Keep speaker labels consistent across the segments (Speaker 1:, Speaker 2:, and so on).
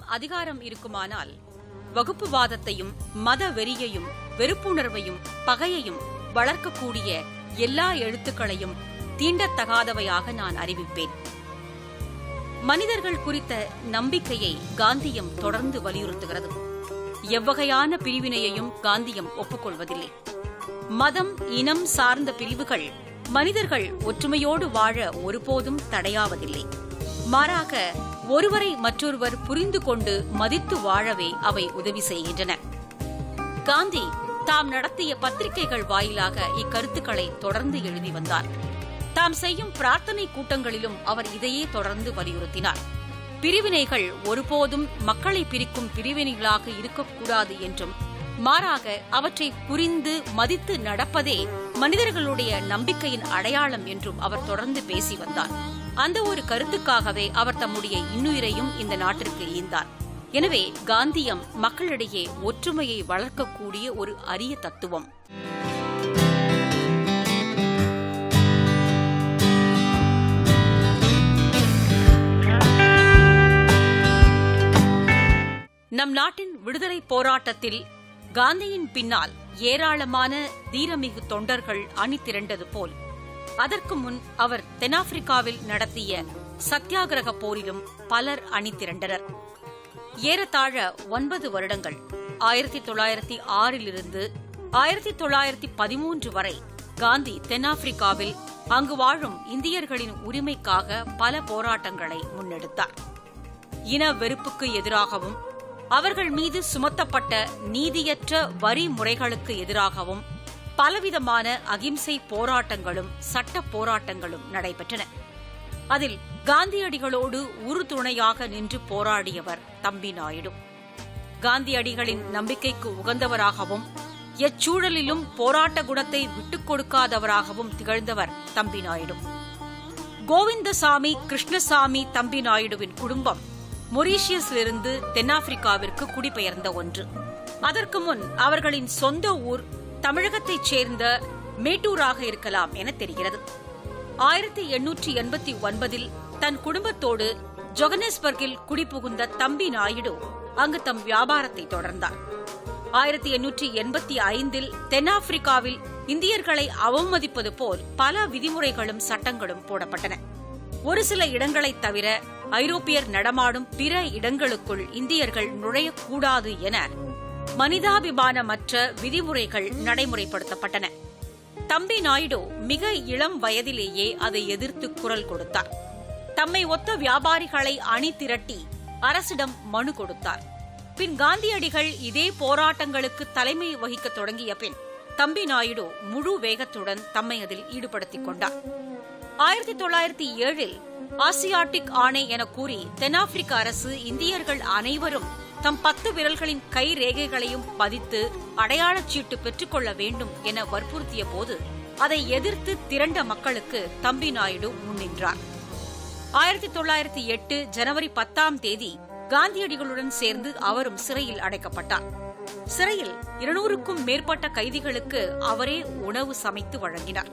Speaker 1: அதிகாரம் இருக்குமானால் வகுப்புவாதத்தையும் மத வெறியையும் வெறுப்புணர்வையும் பகையையும் வளர்க்கக்கூடிய எல்லா எழுத்துக்களையும் தீண்டத்தகாதவையாக நான் அறிவிப்பேன் மனிதர்கள் குறித்த நம்பிக்கையை காந்தியம் தொடர்ந்து வலியுறுத்துகிறது எவ்வகையான பிரிவினையையும் காந்தியம் ஒப்புக்கொள்வதில்லை மதம் இனம் சார்ந்த பிரிவுகள் மனிதர்கள் ஒற்றுமையோடு வாழ ஒருபோதும் தடையாவதில்லை மாறாக ஒருவரை மற்றொருவர் புரிந்து கொண்டு மதித்து வாழவே அவை உதவி செய்கின்றன காந்தி தாம் நடத்திய பத்திரிகைகள் வாயிலாக இக்கருத்துக்களை தொடர்ந்து எழுதி வந்தார் தாம் செய்யும் பிரார்த்தனை கூட்டங்களிலும் அவர் இதையே தொடர்ந்து வலியுறுத்தினார் பிரிவினைகள் ஒருபோதும் மக்களை பிரிக்கும் பிரிவினைகளாக இருக்கக்கூடாது என்றும் மாறாக அவற்றை புரிந்து மதித்து நடப்பதே மனிதர்களுடைய நம்பிக்கையின் அடையாளம் என்றும் அவர் தொடர்ந்து பேசி வந்தார் அந்த ஒரு கருத்துக்காகவே அவர் தம்முடைய இன்னுயிரையும் இந்த நாட்டிற்கு ஈந்தார் எனவே காந்தியம் மக்களிடையே ஒற்றுமையை வளர்க்கக்கூடிய ஒரு அரிய தத்துவம் நம் நாட்டின் விடுதலை போராட்டத்தில் காந்தியின் பின்னால் ஏராளமான தீரமிகு தொண்டர்கள் அணி திரண்டது போல் அதற்கு முன் அவர் தென்னாப்பிரிக்காவில் நடத்திய சத்தியாகிரக போரிலும் பலர் அணி திரண்டனர் ஏறத்தாழ ஒன்பது வருடங்கள் ஆயிரத்தி தொள்ளாயிரத்தி ஆறிலிருந்து ஆயிரத்தி தொள்ளாயிரத்தி பதிமூன்று வரை காந்தி தென்னாப்பிரிக்காவில் அங்கு வாழும் இந்தியர்களின் உரிமைக்காக பல போராட்டங்களை முன்னெடுத்தார் இன வெறுப்புக்கு எதிராகவும் அவர்கள் மீது சுமத்தப்பட்ட நீதியற்ற வரி முறைகளுக்கு எதிராகவும் பலவிதமான அகிம்சை போராட்டங்களும் சட்ட போராட்டங்களும் நடைபெற்றன அதில் காந்தியடிகளோடு உறுதுணையாக நின்று போராடியவர் தம்பி நாயுடு காந்தியடிகளின் நம்பிக்கைக்கு உகந்தவராகவும் எச்சூழலிலும் போராட்ட குணத்தை விட்டுக் கொடுக்காதவராகவும் திகழ்ந்தவர் தம்பி நாயுடு கோவிந்தசாமி கிருஷ்ணசாமி தம்பி நாயுடுவின் குடும்பம் மொரீஷியஸிலிருந்து தென்னாப்பிரிக்காவிற்கு குடிபெயர்ந்த ஒன்று அதற்கு முன் அவர்களின் சொந்த ஊர் தமிழகத்தைச் சேர்ந்த மேட்டூராக இருக்கலாம் என தெரிகிறது ஆயிரத்தி எண்ணூற்றி எண்பத்தி ஒன்பதில் தன் குடும்பத்தோடு ஜொகனேஸ்பர்கில் குடிபுகுந்த தம்பி நாயுடு அங்கு தம் வியாபாரத்தை தொடர்ந்தார் ஆயிரத்தி எண்ணூற்றி எண்பத்தி ஐந்தில் தென்னாப்பிரிக்காவில் இந்தியர்களை அவமதிப்பது போல் பல விதிமுறைகளும் சட்டங்களும் போடப்பட்டன ஒரு சில இடங்களைத் தவிர ஐரோப்பியர் நடமாடும் பிற இடங்களுக்குள் இந்தியர்கள் நுழையக்கூடாது என மனிதாபிமானமற்ற விதிமுறைகள் நடைமுறைப்படுத்தப்பட்டன தம்பி நாயுடு மிக இளம் வயதிலேயே அதை எதிர்த்து குரல் கொடுத்தார் தம்மை ஒத்த வியாபாரிகளை அணி திரட்டி அரசிடம் மனு கொடுத்தார் பின் காந்தியடிகள் இதே போராட்டங்களுக்கு தலைமை வகிக்க தொடங்கிய பின் தம்பி நாயுடு முழு வேகத்துடன் தம்மை அதில் ஈடுபடுத்திக் கொண்டார் ஆயிரத்தி தொள்ளாயிரத்தி ஏழில் ஆசியாட்டிக் ஆணை என கூறி தென்னாப்பிரிக்க அரசு இந்தியர்கள் அனைவரும் தம் பத்து விரல்களின் கை ரேகைகளையும் பதித்து அடையாளச் சீட்டு பெற்றுக்கொள்ள வேண்டும் என வற்புறுத்திய போது அதை எதிர்த்து திரண்ட மக்களுக்கு தம்பி நாயுடு முன்னின்றார் ஆயிரத்தி தொள்ளாயிரத்தி எட்டு ஜனவரி பத்தாம் தேதி காந்தியடிகளுடன் சேர்ந்து அவரும் சிறையில் அடைக்கப்பட்டார் சிறையில் இருநூறுக்கும் மேற்பட்ட கைதிகளுக்கு அவரே உணவு சமைத்து வழங்கினார்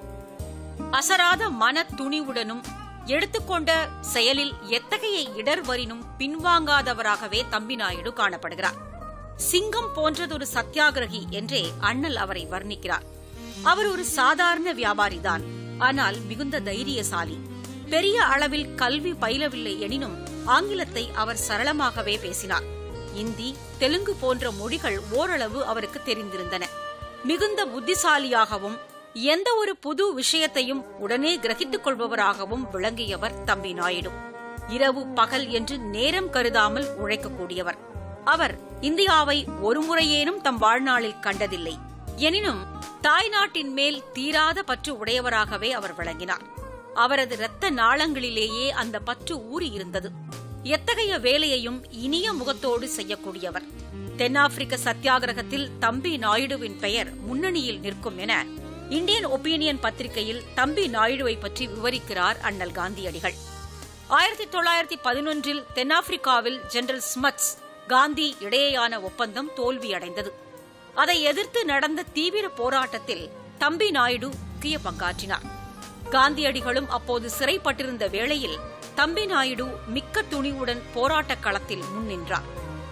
Speaker 1: அசராத மன துணிவுடனும் எடுத்துக்கொண்ட செயலில் எத்தகைய இடர்வரினும் பின்வாங்காதவராகவே தம்பி நாயுடு காணப்படுகிறார் சிங்கம் போன்றதொரு சத்தியாகிரகி என்றே அண்ணல் அவரை வர்ணிக்கிறார் அவர் ஒரு சாதாரண வியாபாரிதான் ஆனால் மிகுந்த தைரியசாலி பெரிய அளவில் கல்வி பயிலவில்லை எனினும் ஆங்கிலத்தை அவர் சரளமாகவே பேசினார் இந்தி தெலுங்கு போன்ற மொழிகள் ஓரளவு அவருக்கு தெரிந்திருந்தன மிகுந்த புத்திசாலியாகவும் எந்த ஒரு புது விஷயத்தையும் உடனே கிரகித்துக் கொள்பவராகவும் விளங்கியவர் தம்பி நாயுடு இரவு பகல் என்று நேரம் கருதாமல் உழைக்கக்கூடியவர் அவர் இந்தியாவை ஒருமுறையேனும் தம் வாழ்நாளில் கண்டதில்லை எனினும் தாய்நாட்டின் மேல் தீராத பற்று உடையவராகவே அவர் விளங்கினார் அவரது இரத்த நாளங்களிலேயே அந்த பற்று ஊறி இருந்தது எத்தகைய வேலையையும் இனிய முகத்தோடு செய்யக்கூடியவர் தென்னாப்பிரிக்க சத்தியாகிரகத்தில் தம்பி நாயுடுவின் பெயர் முன்னணியில் நிற்கும் என இந்தியன் ஒப்பீனியன் பத்திரிகையில் தம்பி நாயுடுவை பற்றி விவரிக்கிறார் அண்ணல் காந்தியடிகள் ஆயிரத்தி தொள்ளாயிரத்தி பதினொன்றில் தென்னாப்பிரிக்காவில் ஜெனரல் ஸ்மட்ஸ் காந்தி இடையேயான ஒப்பந்தம் தோல்வியடைந்தது அதை எதிர்த்து நடந்த தீவிர போராட்டத்தில் தம்பி நாயுடு முக்கிய பங்காற்றினார் காந்தியடிகளும் அப்போது சிறைப்பட்டிருந்த வேளையில் தம்பி நாயுடு மிக்க துணிவுடன் போராட்டக் களத்தில் முன்னின்றார்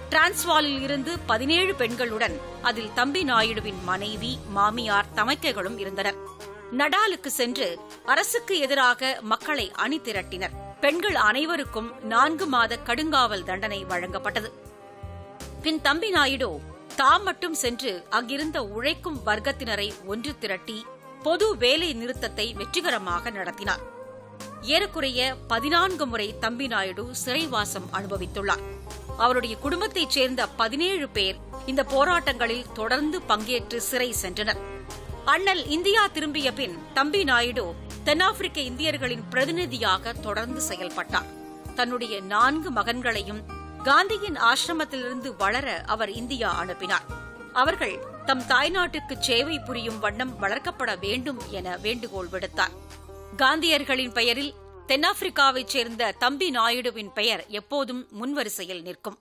Speaker 1: டிரான்ஸ்வாலில் இருந்து பதினேழு பெண்களுடன் அதில் தம்பி நாயுடுவின் மனைவி மாமியார் தமைக்கைகளும் இருந்தனர் நடாலுக்கு சென்று அரசுக்கு எதிராக மக்களை அணி திரட்டினர் பெண்கள் அனைவருக்கும் நான்கு மாத கடுங்காவல் தண்டனை வழங்கப்பட்டது பின் தம்பி நாயுடு தாம் மட்டும் சென்று அங்கிருந்த உழைக்கும் வர்க்கத்தினரை ஒன்று திரட்டி பொது வேலை நிறுத்தத்தை வெற்றிகரமாக நடத்தினார் ஏறக்குறைய பதினான்கு முறை தம்பி நாயுடு சிறைவாசம் அனுபவித்துள்ளார் அவருடைய குடும்பத்தைச் சேர்ந்த பதினேழு பேர் இந்த போராட்டங்களில் தொடர்ந்து பங்கேற்று சிறை சென்றனர் அண்ணல் இந்தியா திரும்பிய பின் தம்பி நாயுடு தென்னாப்பிரிக்க இந்தியர்களின் பிரதிநிதியாக தொடர்ந்து செயல்பட்டார் தன்னுடைய நான்கு மகன்களையும் காந்தியின் ஆசிரமத்திலிருந்து வளர அவர் இந்தியா அனுப்பினார் அவர்கள் தம் தாய்நாட்டுக்கு சேவை புரியும் வண்ணம் வளர்க்கப்பட வேண்டும் என வேண்டுகோள் விடுத்தார் காந்தியர்களின் பெயரில் தென்னாப்பிரிக்காவைச் சேர்ந்த தம்பி நாயுடுவின் பெயர் எப்போதும் முன்வரிசையில் நிற்கும்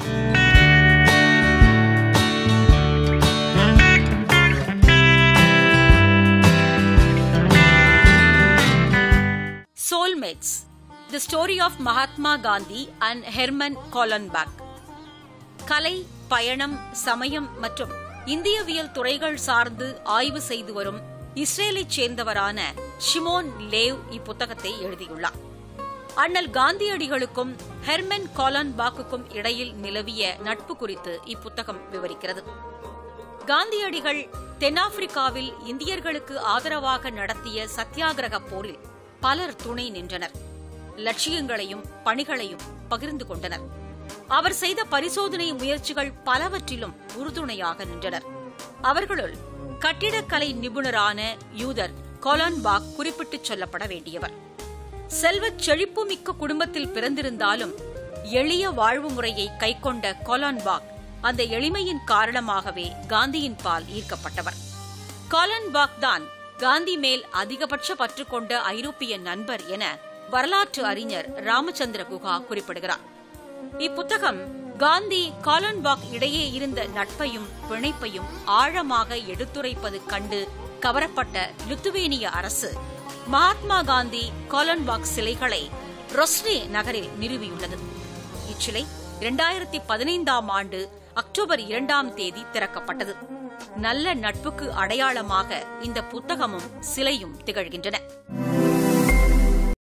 Speaker 1: soulmates the story of Mahatma Gandhi and Hermann Kallenbach கலை பயணம் சமயம் மற்றும் இந்தியவியல் துறைகள் சார்ந்து ஆய்வு செய்து வரும் இஸ்ரேலைச் சேர்ந்தவரான ஷிமோன் லேவ் இப்புத்தகத்தை எழுதியுள்ளார் அண்ணல் காந்தியடிகளுக்கும் ஹெர்மன் காலன்பாக்குக்கும் இடையில் நிலவிய நட்பு குறித்து இப்புத்தகம் விவரிக்கிறது காந்தியடிகள் தென்னாப்பிரிக்காவில் இந்தியர்களுக்கு ஆதரவாக நடத்திய சத்தியாகிரக போரில் பலர் துணை நின்றனர் லட்சியங்களையும் பணிகளையும் பகிர்ந்து கொண்டனர் அவர் செய்த பரிசோதனை முயற்சிகள் பலவற்றிலும் உறுதுணையாக நின்றனர் அவர்களுள் கட்டிடக்கலை நிபுணரான யூதர் கோலான்பாக் குறிப்பிட்டுச் சொல்லப்பட வேண்டியவர் செல்வச் செழிப்புமிக்க குடும்பத்தில் பிறந்திருந்தாலும் எளிய வாழ்வு முறையை கைக்கொண்ட கோலான்பாக் அந்த எளிமையின் காரணமாகவே காந்தியின் பால் ஈர்க்கப்பட்டவர் காலன்பாக் தான் காந்தி மேல் அதிகபட்ச பற்று கொண்ட ஐரோப்பிய நண்பர் என வரலாற்று அறிஞர் ராமச்சந்திர குஹா குறிப்பிடுகிறார் இப்புத்தகம் காந்தி காலன்பாக் இடையே இருந்த நட்பையும் பிணைப்பையும் ஆழமாக எடுத்துரைப்பது கண்டு கவரப்பட்ட லுத்துவேனிய அரசு மகாத்மா காந்தி காலன்பாக் சிலைகளை ரொஸ்னே நகரில் நிறுவியுள்ளது இச்சிலை இரண்டாயிரத்தி பதினைந்தாம் ஆண்டு அக்டோபர் இரண்டாம் தேதி திறக்கப்பட்டது நல்ல நட்புக்கு அடையாளமாக இந்த புத்தகமும் சிலையும் திகழ்கின்றன